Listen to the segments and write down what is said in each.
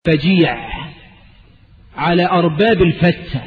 فجيع على أرباب الفتة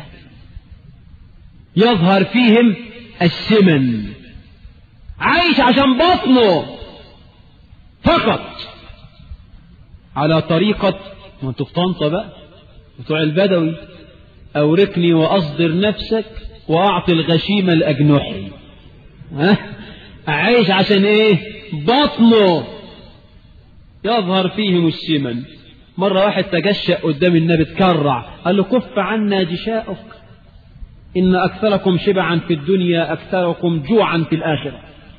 يظهر فيهم السمن عايش عشان بطنه فقط على طريقة ما انتوا في طنطا بقى بتوع البدوي أوركني وأصدر نفسك وأعطي الغشيمة الأجنحي ها عايش عشان إيه بطنه يظهر فيهم السمن مرة واحد تجشأ قدام النبي تكرع قال له كف عنا جشاؤك إن أكثركم شبعا في الدنيا أكثركم جوعا في الآخرة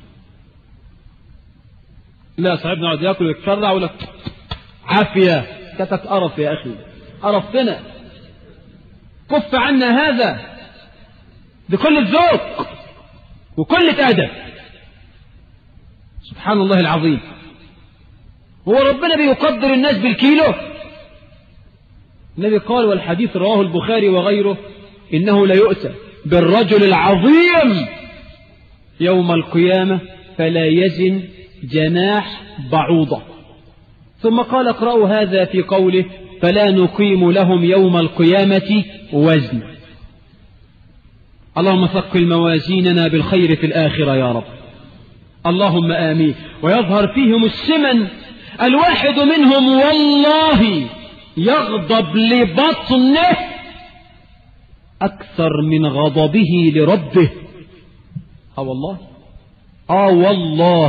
لا صاحبنا يقعد ياكل ويتكرع ولا عافية كتك قرف يا أخي قرفتنا كف عنا هذا بكل الذوق وكل أدب سبحان الله العظيم هو ربنا بيقدر الناس بالكيلو النبي قال والحديث رواه البخاري وغيره إنه لا يؤتى بالرجل العظيم يوم القيامة فلا يزن جناح بعوضة ثم قال اقرأوا هذا في قوله فلا نقيم لهم يوم القيامة وزنا اللهم ثقل موازيننا بالخير في الآخرة يا رب اللهم آمين ويظهر فيهم السمن الواحد منهم والله يغضب لبطنه أكثر من غضبه لربه آه والله آه والله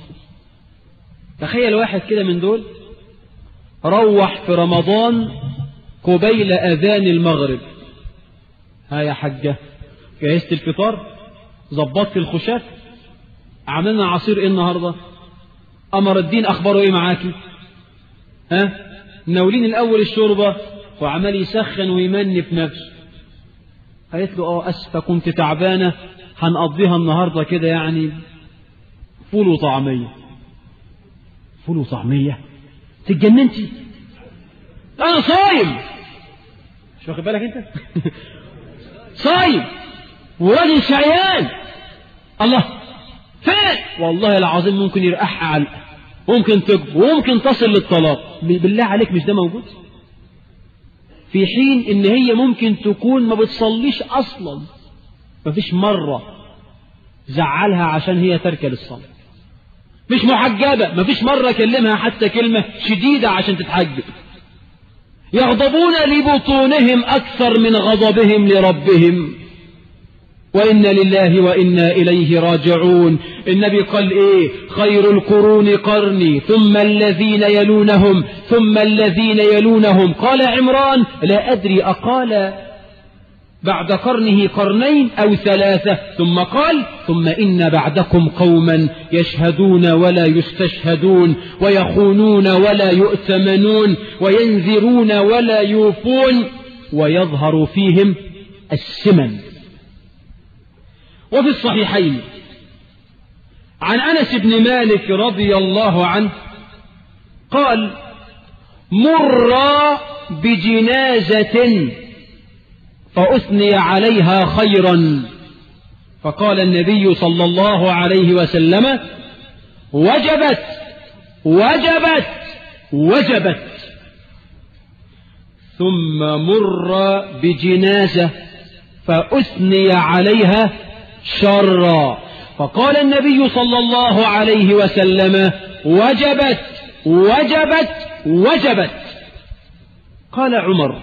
تخيل واحد كده من دول روح في رمضان قبيل أذان المغرب ها يا حجة جهزت الفطار ظبطت الخشاف عملنا عصير ايه النهاردة أمر الدين أخباره ايه معاكي ها ناولين الأول الشوربة وعمال يسخن ويمنف نفسه قالت له اه أسفة كنت تعبانة هنقضيها النهاردة كده يعني فول وطعمية فول وطعمية تتجننتي أنا صايم مش واخد بالك أنت صايم وراجل شعيان الله فين والله العظيم ممكن يرقعها علقة ممكن تكبر وممكن تصل للطلاق بالله عليك مش ده موجود في حين ان هي ممكن تكون ما بتصليش اصلا مفيش مرة زعلها عشان هي تركة للصلاة مش محجبة مفيش مرة كلمها حتى كلمة شديدة عشان تتحجب يغضبون لبطونهم أكثر من غضبهم لربهم وإن لله وإنا إليه راجعون النبي قال إيه خير القرون قرني ثم الذين يلونهم ثم الذين يلونهم قال عمران لا أدري أقال بعد قرنه قرنين أو ثلاثة ثم قال ثم إن بعدكم قوما يشهدون ولا يستشهدون ويخونون ولا يؤتمنون وينذرون ولا يوفون ويظهر فيهم السمن وفي الصحيحين عن أنس بن مالك رضي الله عنه قال مر بجنازة فأثني عليها خيرا فقال النبي صلى الله عليه وسلم وجبت وجبت وجبت ثم مر بجنازة فأثني عليها شرا فقال النبي صلى الله عليه وسلم وجبت وجبت وجبت قال عمر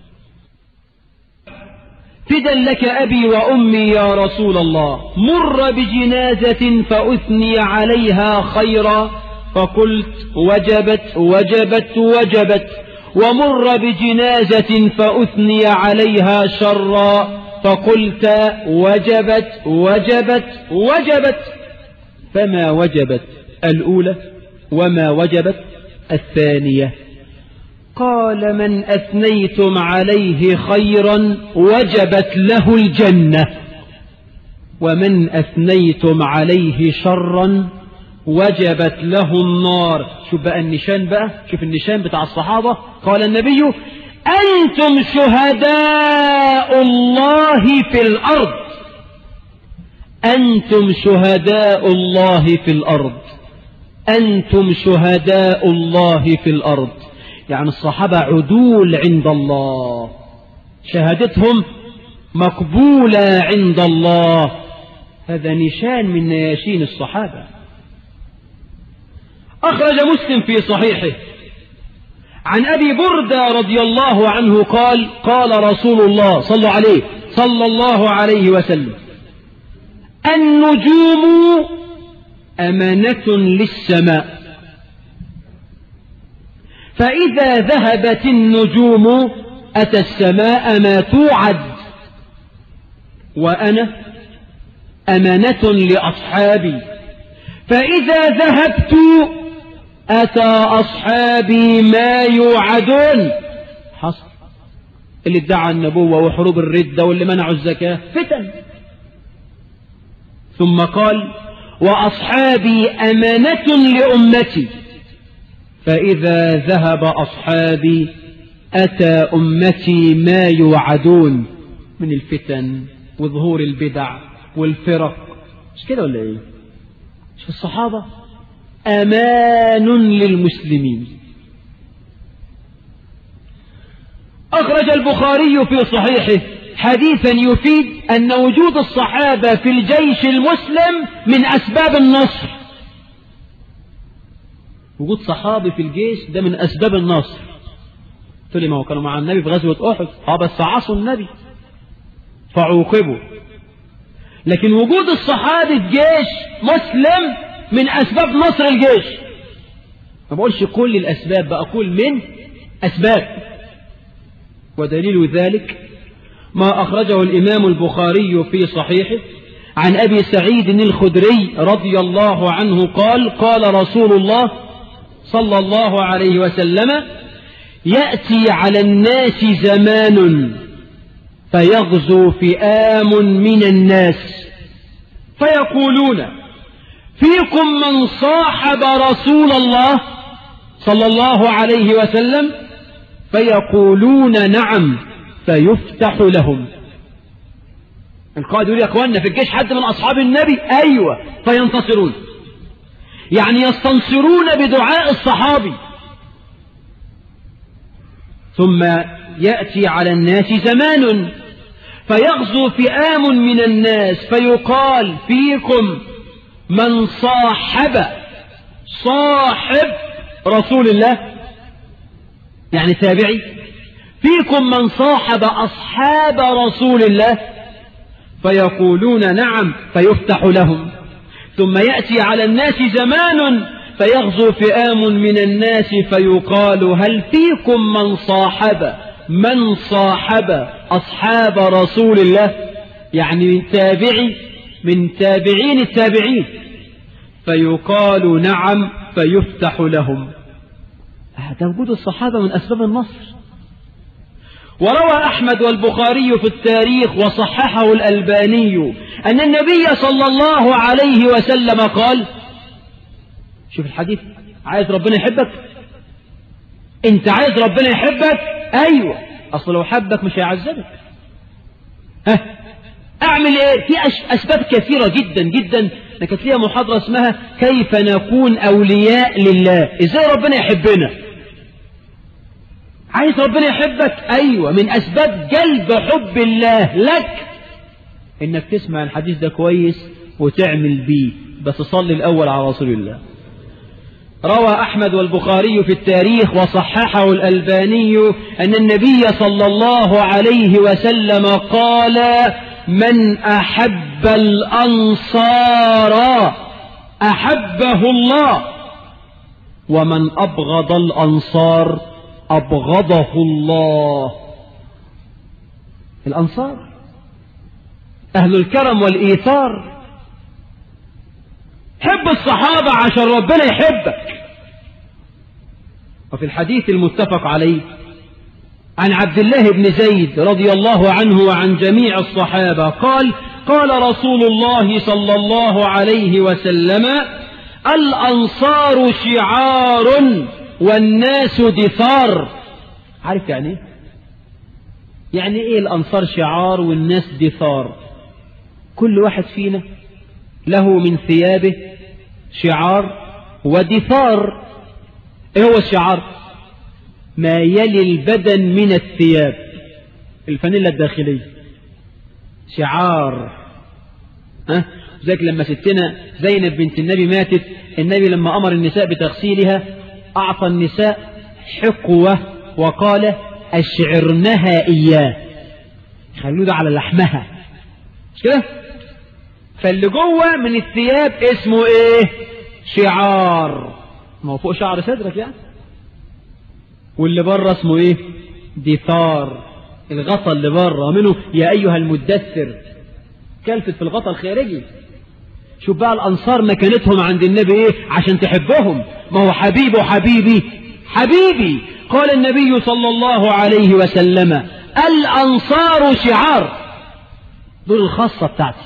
فدا لك أبي وأمي يا رسول الله مر بجنازة فأثني عليها خيرا فقلت وجبت وجبت وجبت ومر بجنازة فأثني عليها شرا فقلت وجبت وجبت وجبت فما وجبت الأولى وما وجبت الثانية قال من أثنيتم عليه خيرا وجبت له الجنة ومن أثنيتم عليه شرا وجبت له النار شوف بقى النشان بقى شوف النشان بتاع الصحابة قال النبي أنتم شهداء الله في الأرض أنتم شهداء الله في الأرض أنتم شهداء الله في الأرض يعني الصحابة عدول عند الله شهادتهم مقبولة عند الله هذا نشان من نياشين الصحابة أخرج مسلم في صحيحه عن أبي بردة رضي الله عنه قال قال رسول الله صلى عليه صلى الله عليه وسلم النجوم أمانة للسماء فإذا ذهبت النجوم أتى السماء ما توعد وأنا أمانة لأصحابي فإذا ذهبت أتى أصحابي ما يوعدون حصل اللي ادعى النبوة وحروب الردة واللي منعوا الزكاة فتن ثم قال وأصحابي أمانة لأمتي فإذا ذهب أصحابي أتى أمتي ما يوعدون من الفتن وظهور البدع والفرق مش كده ولا ايه مش الصحابة أمان للمسلمين أخرج البخاري في صحيحه حديثا يفيد أن وجود الصحابة في الجيش المسلم من أسباب النصر وجود صحابي في الجيش ده من أسباب النصر قلت لي ما هو كانوا مع النبي في غزوة أحد اه بس عصوا النبي فعوقبوا لكن وجود الصحابي في جيش مسلم من أسباب نصر الجيش ما بقولش كل الأسباب بقول من أسباب ودليل ذلك ما أخرجه الإمام البخاري في صحيحه عن أبي سعيد الخدري رضي الله عنه قال قال رسول الله صلى الله عليه وسلم يأتي على الناس زمان فيغزو فئام من الناس فيقولون فيكم من صاحب رسول الله صلى الله عليه وسلم فيقولون نعم فيفتح لهم القائد يقول يا اخواننا في الجيش حد من اصحاب النبي ايوه فينتصرون يعني يستنصرون بدعاء الصحابي ثم يأتي على الناس زمان فيغزو فئام من الناس فيقال فيكم من صاحب صاحب رسول الله يعني تابعي فيكم من صاحب أصحاب رسول الله فيقولون نعم فيفتح لهم ثم يأتي على الناس زمان فيغزو فئام من الناس فيقال هل فيكم من صاحب من صاحب أصحاب رسول الله يعني تابعي من تابعين التابعين فيقال نعم فيفتح لهم هذا وجود الصحابة من أسباب النصر وروى أحمد والبخاري في التاريخ وصححه الألباني أن النبي صلى الله عليه وسلم قال شوف الحديث عايز ربنا يحبك انت عايز ربنا يحبك ايوه اصل لو حبك مش هيعذبك ها اعمل ايه في اسباب كثيره جدا جدا كانت ليها محاضره اسمها كيف نكون اولياء لله ازاي ربنا يحبنا عايز ربنا يحبك ايوه من اسباب جلب حب الله لك انك تسمع الحديث ده كويس وتعمل بيه بس صلي الاول على رسول الله روى أحمد والبخاري في التاريخ وصححه الألباني أن النبي صلى الله عليه وسلم قال من أحب الأنصار أحبه الله ومن أبغض الأنصار أبغضه الله الأنصار أهل الكرم والإيثار حب الصحابة عشان ربنا يحبك وفي الحديث المتفق عليه عن عبد الله بن زيد رضي الله عنه وعن جميع الصحابة قال قال رسول الله صلى الله عليه وسلم الأنصار شعار والناس دثار عارف يعني ايه يعني ايه الأنصار شعار والناس دثار كل واحد فينا له من ثيابه شعار ودثار ايه هو الشعار ما يلي البدن من الثياب الفانيلا الداخلية شعار ها ذلك لما ستنا زينب بنت النبي ماتت النبي لما أمر النساء بتغسيلها أعطى النساء حقوة وقال أشعرنها إياه خلوه ده على لحمها مش كده فاللي جوه من الثياب اسمه ايه شعار ما هو فوق شعر صدرك يعني واللي بره اسمه ايه دثار الغطا اللي بره منه يا ايها المدثر كلفت في الغطا الخارجي شوف بقى الانصار مكانتهم عند النبي ايه عشان تحبهم ما هو حبيبه حبيبي حبيبي قال النبي صلى الله عليه وسلم الانصار شعار دول الخاصة بتاعتي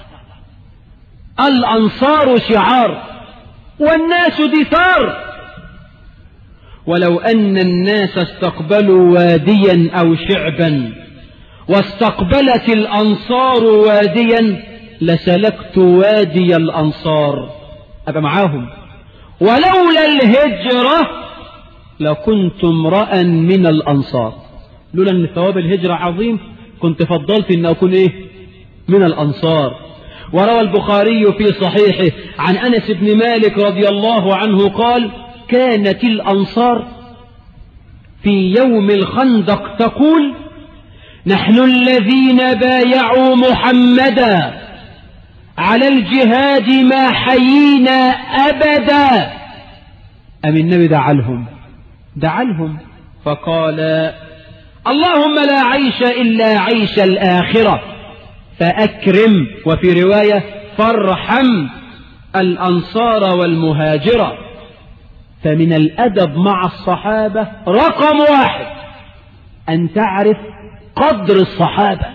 الأنصار شعار والناس دثار ولو أن الناس استقبلوا واديا أو شعبا واستقبلت الأنصار واديا لسلكت وادي الأنصار أبقى معاهم ولولا الهجرة لكنت امرأ من الأنصار لولا أن ثواب الهجرة عظيم كنت فضلت أن أكون إيه من الأنصار وروى البخاري في صحيحه عن أنس بن مالك رضي الله عنه قال كانت الأنصار في يوم الخندق تقول نحن الذين بايعوا محمدا على الجهاد ما حيينا أبدا أم النبي دعا لهم دعا لهم فقال اللهم لا عيش إلا عيش الآخرة فأكرم وفي رواية فارحم الأنصار والمهاجرة فمن الأدب مع الصحابة رقم واحد أن تعرف قدر الصحابة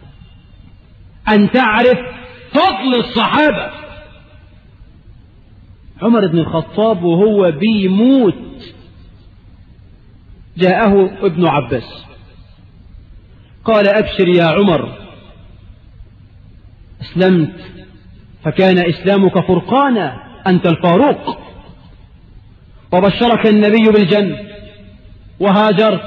أن تعرف فضل الصحابة عمر بن الخطاب وهو بيموت جاءه ابن عباس قال أبشر يا عمر أسلمت فكان إسلامك فرقانا أنت الفاروق وبشرك النبي بالجنة وهاجرت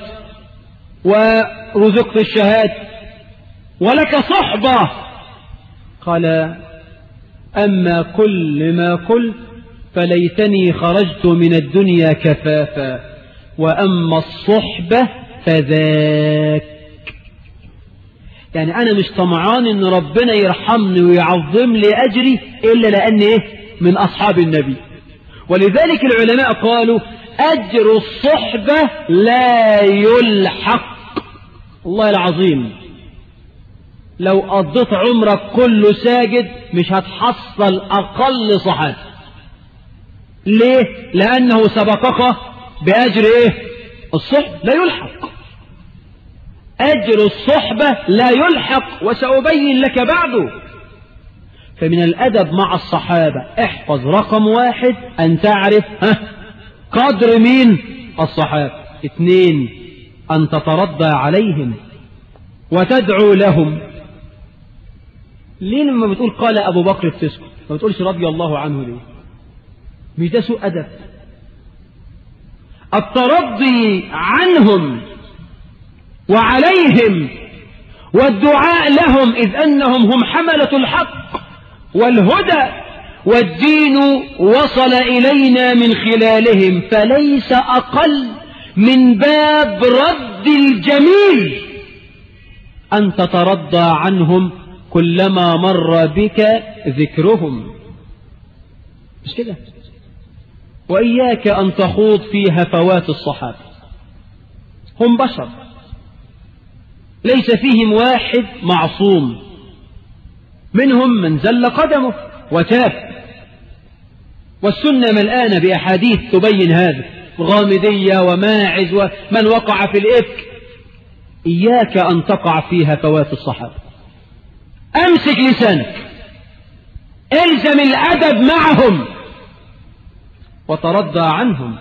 ورزقت الشهاد ولك صحبة قال أما كل ما قلت فليتني خرجت من الدنيا كفافا وأما الصحبة فذاك يعني أنا مش طمعان إن ربنا يرحمني ويعظم لي أجري إلا لأن إيه من أصحاب النبي ولذلك العلماء قالوا أجر الصحبة لا يلحق الله العظيم لو قضيت عمرك كله ساجد مش هتحصل أقل صحابة ليه؟ لأنه سبقك بأجر إيه؟ الصحبة لا يلحق أجر الصحبة لا يلحق وسأبين لك بعده فمن الأدب مع الصحابة احفظ رقم واحد أن تعرف ها قدر مين الصحابة اثنين أن تترضى عليهم وتدعو لهم ليه لما بتقول قال أبو بكر بتسكت ما بتقولش رضي الله عنه ليه مش ده سوء أدب الترضي عنهم وعليهم والدعاء لهم إذ أنهم هم حملة الحق والهدى والدين وصل إلينا من خلالهم فليس أقل من باب رد الجميل أن تترضى عنهم كلما مر بك ذكرهم مش كده وإياك أن تخوض في هفوات الصحابة هم بشر ليس فيهم واحد معصوم منهم من زل قدمه وتاب والسنة ملآنة بأحاديث تبين هذا غامدية وماعز ومن وقع في الإفك إياك أن تقع في هفوات الصحابة أمسك لسانك الزم الأدب معهم وترضى عنهم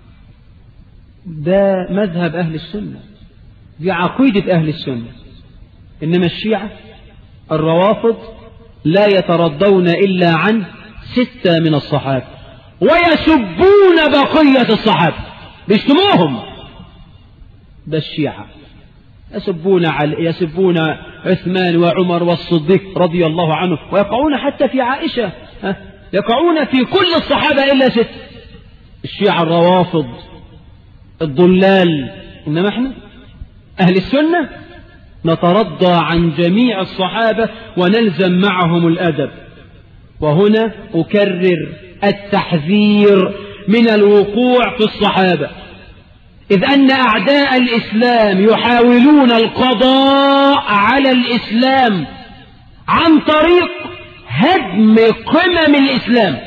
ده مذهب أهل السنة دي عقيدة أهل السنة إنما الشيعة الروافض لا يترضون إلا عن ستة من الصحابة ويسبون بقية الصحابة بيشتموهم ده الشيعة يسبون علي يسبون عثمان وعمر والصديق رضي الله عنه ويقعون حتى في عائشة ها؟ يقعون في كل الصحابة إلا ست الشيعة الروافض الضلال إنما احنا أهل السنة نترضى عن جميع الصحابة ونلزم معهم الأدب وهنا أكرر التحذير من الوقوع في الصحابة إذ أن أعداء الإسلام يحاولون القضاء على الإسلام عن طريق هدم قمم الإسلام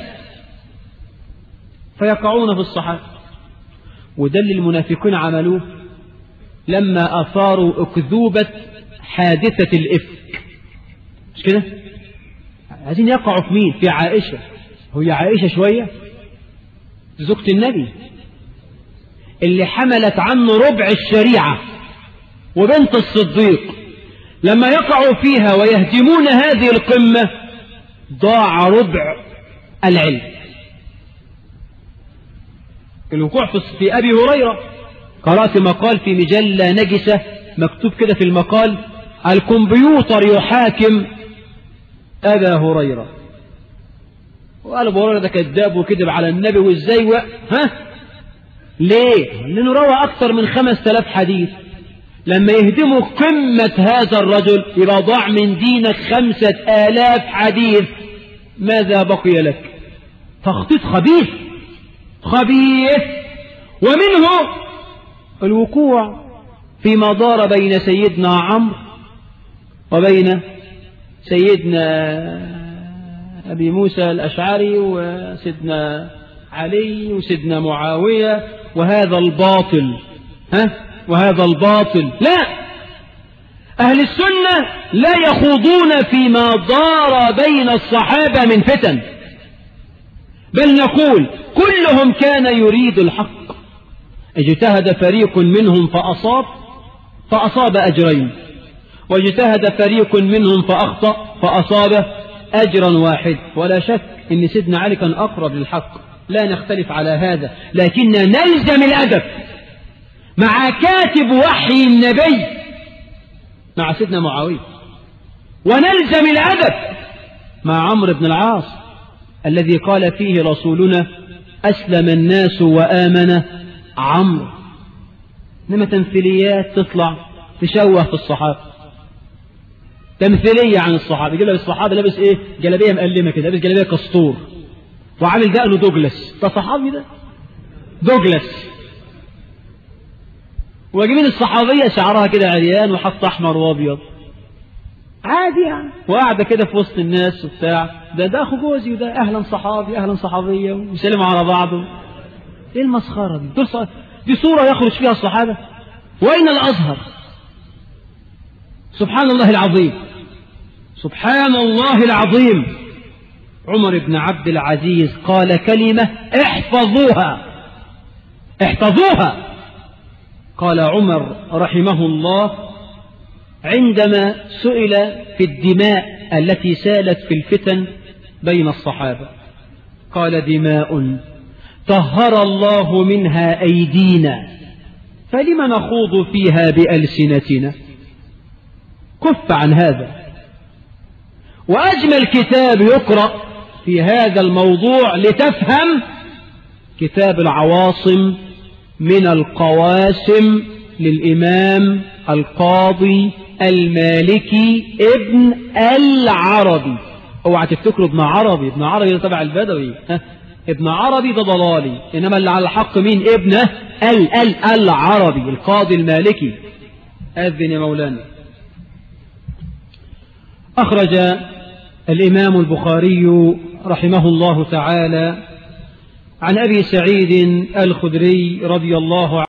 فيقعون في الصحابة وده اللي المنافقين عملوه لما أثاروا أكذوبة حادثة الإفك مش كده عايزين يقعوا في مين في عائشة هي عائشة شوية زوجة النبي اللي حملت عنه ربع الشريعة وبنت الصديق لما يقعوا فيها ويهدمون هذه القمة ضاع ربع العلم الوقوع في أبي هريرة قرأت مقال في مجلة نجسة مكتوب كده في المقال الكمبيوتر يحاكم أبا هريرة وقال أبو هريرة ده كذاب وكذب على النبي وإزاي و... ها ليه لأنه روى أكثر من خمس تلاف حديث لما يهدموا قمة هذا الرجل يبقى ضاع من دينك خمسة آلاف حديث ماذا بقي لك تخطيط خبيث خبيث ومنه الوقوع فيما دار بين سيدنا عمرو وبين سيدنا أبي موسى الأشعري وسيدنا علي وسيدنا معاوية وهذا الباطل ها وهذا الباطل لا أهل السنة لا يخوضون فيما دار بين الصحابة من فتن بل نقول كلهم كان يريد الحق اجتهد فريق منهم فأصاب فأصاب أجرين واجتهد فريق منهم فأخطأ فأصاب أجرا واحد ولا شك أن سيدنا علي كان أقرب للحق لا نختلف على هذا لكن نلزم الأدب مع كاتب وحي النبي مع سيدنا معاوية ونلزم الأدب مع عمرو بن العاص الذي قال فيه رسولنا أسلم الناس وآمن عمرو إنما تمثيليات تطلع تشوه في الصحابة تمثيلية عن الصحابة يجيب لك الصحابة لابس ايه جلابية مقلمة كده لابس جلابية كسطور وعامل دقنه دوجلاس ده صحابي ده دوجلاس وجميل الصحابية شعرها كده عريان وحط أحمر وأبيض عادي يعني وقاعدة كده في وسط الناس وبتاع ده ده أخو جوزي وده أهلا صحابي أهلا صحابية ويسلموا على بعض إيه المسخرة دي دول صح... دي صورة يخرج فيها الصحابة وأين الأزهر سبحان الله العظيم سبحان الله العظيم عمر بن عبد العزيز قال كلمة احفظوها احفظوها قال عمر رحمه الله عندما سئل في الدماء التي سالت في الفتن بين الصحابة قال دماء طهر الله منها أيدينا فلم نخوض فيها بألسنتنا كف عن هذا وأجمل كتاب يقرأ في هذا الموضوع لتفهم كتاب العواصم من القواسم للإمام القاضي المالكي ابن العربي اوعى تفتكروا ابن عربي ابن عربي ده تبع البدوي ها ابن عربي ده ضلالي انما اللي على الحق مين ابنه ال ال العربي القاضي المالكي اذن يا مولانا اخرج الامام البخاري رحمه الله تعالى عن ابي سعيد الخدري رضي الله عنه